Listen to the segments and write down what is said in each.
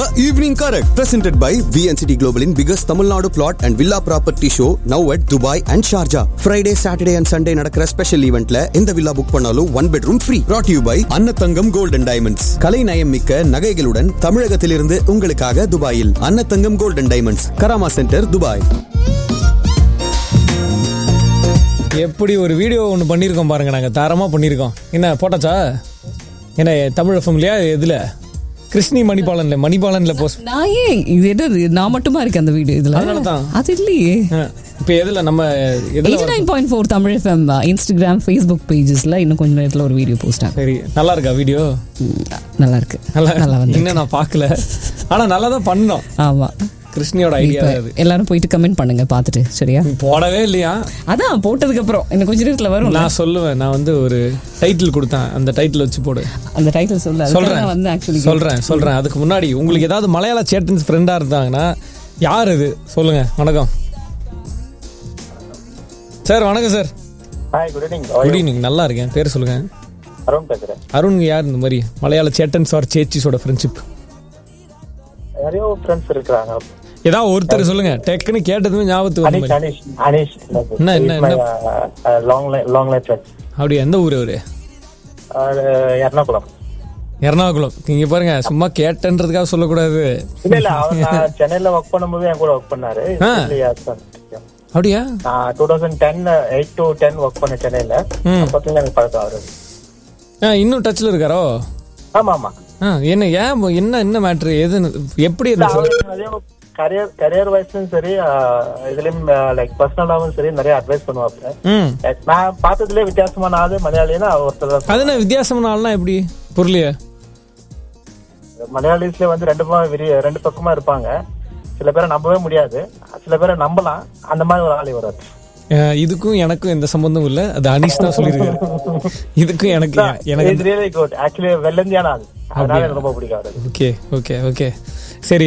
The Evening Correct, presented by VNCT Global in biggest Tamil Nadu plot and villa property show now at Dubai and Sharjah. Friday, Saturday and Sunday நடக்கிற special ஈவெண்ட்ல இந்த villa book பண்ணாலும் one bedroom free brought to you by Annathangam gold and diamonds கலை நயம் மிக்க நகைகளுடன் தமிழகத்திலிருந்து உங்களுக்காக துபாயில் Annathangam gold and diamonds Karama centre Dubai எப்படி ஒரு வீடியோ ஒன்று பண்ணியிருக்கோம் பாருங்க நாங்கள் தரமாக பண்ணியிருக்கோம் என்ன போட்டாச்சா என்ன தமிழ் ஃபேமிலியா எதில் கிருஷ்ணி மணிபாலன்ல மணிபாலன்ல போஸ்ட் நான் ஏன் இது என்னது நான் மட்டுமா இருக்கேன் அந்த வீடியோ இதுல அதனாலதான். அது இல்லையே இப்போ எதில் நம்ம எதில் eighty nine point four Tamil FM Instagram Facebook பேஜஸ்ல இன்னும் கொஞ்ச நேரத்துல ஒரு வீடியோ போஸ்ட் ஆகும் சரி நல்லா இருக்கா வீடியோ ம், நல்லா இருக்கு நல்லா நல்லா வந்து இன்னும் நான் பார்க்கல ஆனால் நல்லா தான் பண்ணோம் ஆமா கிருஷ்ணியோட ஐடியா இப்ப அது எல்லாரும் போயிட்டு கமெண்ட் பண்ணுங்க பார்த்துட்டு சரியா நீ போடவே இல்லையா அதான் போட்டதுக்கு அப்புறம் இன்னும் கொஞ்ச நேரத்துல வரும் நான் சொல்லுவேன் நான் வந்து ஒரு டைட்டில் கொடுத்தேன் அந்த டைட்டில் வச்சு போடு அந்த டைட்டில் சொல்ல சொல்றேன் அதுதான் வந்து ஆக்சுவலி சொல்றேன் சொல்றேன் அதுக்கு முன்னாடி உங்களுக்கு ஏதாவது மலையாள சேட்டன்ஸ் ஃப்ரெண்டா இருந்தாங்கன்னா யார் இது சொல்லுங்க வணக்கம் சார் வணக்கம் sir hi good evening good evening நல்லா இருக்கேன் பேர் சொல்லுங்க அருண் பேசுறேன் அருண் யார் இந்த மாதிரி மலையாள சேட்டன்ஸ் ஆர் சேச்சிஸோட ஃப்ரெண்ட்ஷிப் நிறைய ஃப்ரெண்ட்ஸ் இருக்கிறாங்க ஏதாவது ஒருத்தர் சொல்லுங்க டெக்குன்னு கேட்டதுமே ஞாபகத்துக்கு வந்த அனீஷ் மாதிரி அனீஷ் அனீஷ் என்ன, என்ன, லாங் லாங் லைஃப் ஃப்ரெண்ட்ஸ் அப்படி எந்த ஊர் அவரு எர்ணாகுளம் எர்ணாகுளம் நீங்க பாருங்க சும்மா கேட்டன்றதுக்காக சொல்லக்கூடாது இல்ல இல்ல அவர் நான் சென்னையில ஒர்க் பண்ணும்போது என் கூட ஒர்க் பண்ணாரு ஆ. அப்படியா நான் two thousand ten eight to ten work பண்ண சென்னையில ம். அப்பத்துல எனக்கு பழக்கம் அவரு ஆ, இன்னும் டச்ல இருக்காரோ ஆமா ஆமா ஆ, என்ன ஏன் என்ன என்ன மேட்ரு எது எப்படி இருந்துச்சு அவர் நிறைய கரியர் கரியர் வைஸ்லயும் சரி ஆஹ், இதுலயும் லைக் பர்சனலாவும் சரி நிறைய அட்வைஸ் பண்ணுவாப்ல ம் நான் பார்த்ததுலயே வித்தியாசமான ஆளு மலையாளினா அவர் ஒருத்தர் தான் அது என்ன வித்தியாசமான ஆள்னா எப்படி புரியலையே மலையாளிஸ்ல வந்து ரெண்டு பக்கம் விரி ரெண்டு பக்கமா இருப்பாங்க சில பேரை நம்பவே முடியாது சில பேரை நம்பலாம் அந்த மாதிரி ஒரு ஆள் இவர் அஹ், இதுக்கும் எனக்கும் எந்த சம்பந்தமும் இல்ல அது அனீஷ் தான் சொல்லியிருக்காரு இதுக்கும் எனக்கு எனக்கு இட்ஸ் ரியலி குட் ஆக்சுவலி வெள்ளந்தியான ஆள் அதனால எனக்கு ரொம்ப பிடிக்கும் அவரு ஓகே ஓகே ஓகே சரி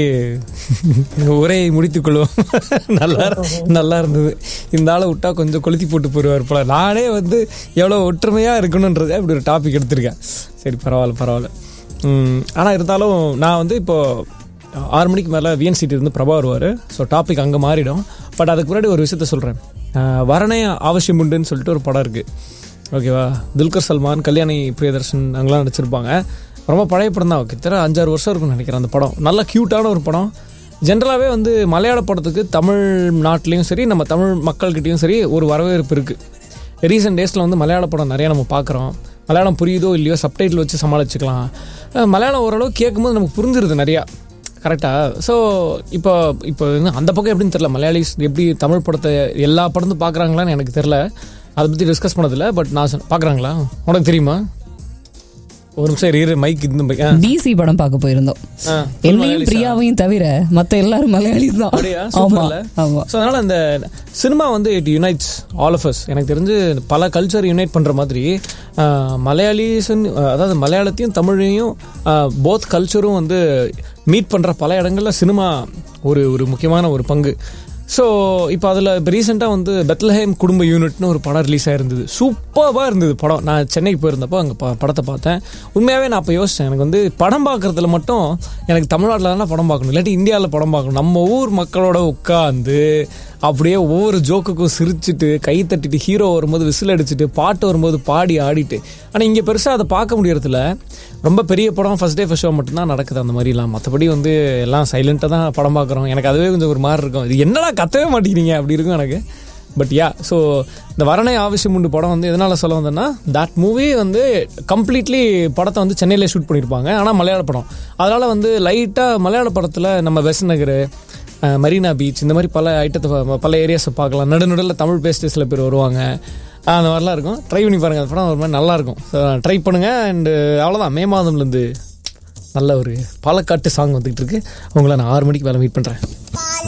உரையை முடித்துக் கொள்வோம் நல்லா இரு- நல்லா இருந்தது இந்த ஆளை விட்டா கொஞ்சம் கொளுத்தி போட்டு போயிடுவார் போல நானே வந்து எவ்வளோ ஒற்றுமையா இருக்கணுன்றத இப்படி ஒரு டாபிக் எடுத்திருக்கேன் சரி பரவாயில்ல பரவாயில்ல உம், ஆனா இருந்தாலும் நான் வந்து இப்போ ஆறு மணிக்கு மேலே விஎன்சிட்டி இருந்து பிரபா வருவார் ஸோ டாபிக் அங்கே மாறிடும் பட் அதுக்கு முன்னாடி ஒரு விஷயத்த சொல்கிறேன் வரணே அவசியம் உண்டுன்னு சொல்லிட்டு ஒரு படம் இருக்குது ஓகேவா துல்கர் சல்மான் கல்யாணி பிரியதர்ஷன் அங்கெல்லாம் நடிச்சிருப்பாங்க ரொம்ப பழைய படம் தான் கிட்டத்தட்ட அஞ்சாறு வருஷம் இருக்கும்னு நினைக்கிறேன் அந்த படம் நல்ல க்யூட்டான ஒரு படம் ஜென்ரலாகவே வந்து மலையாள படத்துக்கு தமிழ் நாட்டிலையும் சரி நம்ம தமிழ் மக்கள்கிட்டயும் சரி ஒரு வரவேற்பு இருக்குது ரீசெண்ட் டேஸில் வந்து மலையாள படம் நிறையா நம்ம பார்க்குறோம் மலையாளம் புரியுதோ இல்லையோ சப்டைட்டில் வச்சு சமாளிச்சுக்கலாம் அஹ் மலையாளம் ஓரளவு கேட்கும்போது நமக்கு புரிஞ்சிருது நிறையா கரெக்டாக ஸோ இப்போ இப்போ வந்து அந்த பக்கம் எப்படின்னு தெரில மலையாளிஸ் எப்படி தமிழ் படத்தை எல்லா படத்தும் பார்க்குறாங்களான்னு எனக்கு தெரில அதை பற்றி டிஸ்கஸ் பண்ணதில்ல பட் நான் சொன்ன- பார்க்குறாங்களா உனக்கு தெரியுமா ஒரு நிமிஷம் இரு, இரு மைக் இந்த mic. ஆ. டிசி படம் பார்க்க போயிருந்தோம் ஆ, என்னையும் பிரியாவையும் தவிர மத்த எல்லாரும் மலையாளிஸ் தான் அப்படியா ஆமா சூப்பர்ல ஆமா ஸோ அதனால இந்த சினிமா வந்து it unites all of us எனக்கு தெரிஞ்சு பல கல்ச்சர் யுனைட் பண்ற மாதிரி மலையாளிஸ் அதாவது மலையாளத்தையும் தமிழையும் போத் கல்ச்சரும் வந்து மீட் பண்ற பல இடங்கள்ல சினிமா ஒரு ஒரு முக்கியமான ஒரு பங்கு ஸோ இப்போ அதில் இப்போ ரீசெண்டாக வந்து பெத்லஹேம் குடும்ப யூனிட்னு ஒரு படம் ரிலீஸ் ஆயிருந்தது சூப்பராக இருந்தது படம் நான் சென்னைக்கு போயிருந்தப்போ அங்கே ப படத்தை பார்த்தேன் உண்மையாகவே நான் அப்போ யோசித்தேன் எனக்கு வந்து படம் பார்க்குறதுல மட்டும் எனக்கு தமிழ்நாட்டில் தானே படம் பார்க்கணும் இல்லாட்டி இந்தியாவில் படம் பார்க்கணும் நம்ம ஊர் மக்களோட உட்காந்து அப்படியே ஒவ்வொரு ஜோக்குக்கும் சிரிச்சிட்டு கை தட்டிட்டு ஹீரோ வரும்போது விசில் அடிச்சுட்டு பாட்டு வரும்போது பாடி ஆடிட்டு ஆனால் இங்கே பெருசாக அதை பார்க்க முடியறதில்ல ரொம்ப பெரிய படம் ஃபர்ஸ்ட் டே ஃபர்ஸ்ட் ஷோ மட்டும்தான் நடக்குது அந்த மாதிரிலாம் மற்றபடி வந்து எல்லாம் சைலண்ட்டாக தான் படம் பார்க்குறோம் எனக்கு அதுவே கொஞ்சம் ஒரு மாதிரி இருக்கும் இது என்னடா கத்தவே மாட்டேங்கிறீங்க அப்படி இருக்கும் எனக்கு பட் யா ஸோ இந்த வரணை ஆവശ്யம் உண்டு படம் வந்து எதனால் சொல்ல வந்தேன்னா தட் மூவி வந்து கம்ப்ளீட்லி படத்தை வந்து சென்னையிலே ஷூட் பண்ணியிருப்பாங்க ஆனால் மலையாள படம் அதனால் வந்து லைட்டாக மலையாள படத்தில் நம்ம வெஸ்ட் நகர் அஹ், மரீனா பீச் இந்த மாதிரி பல ஐட்டத்தை ப- பல ஏரியாஸை பார்க்கலாம் நடு நடுவில் தமிழ் பேசிட்டு சில பேர் வருவாங்க அஹ், அந்த மாதிரிலாம் இருக்கும் ட்ரை பண்ணி பாருங்கள் அந்த படம் ஒரு மாதிரி நல்லாயிருக்கும் ட்ரை பண்ணுங்கள் அண்டு அவ்வளோதான் மே மாதம்லேருந்து நல்ல ஒரு பாலக்காட்டு சாங் வந்துகிட்டு இருக்கு உங்களை நான் ஆறு மணிக்கு மேலே மீட் பண்ணுறேன்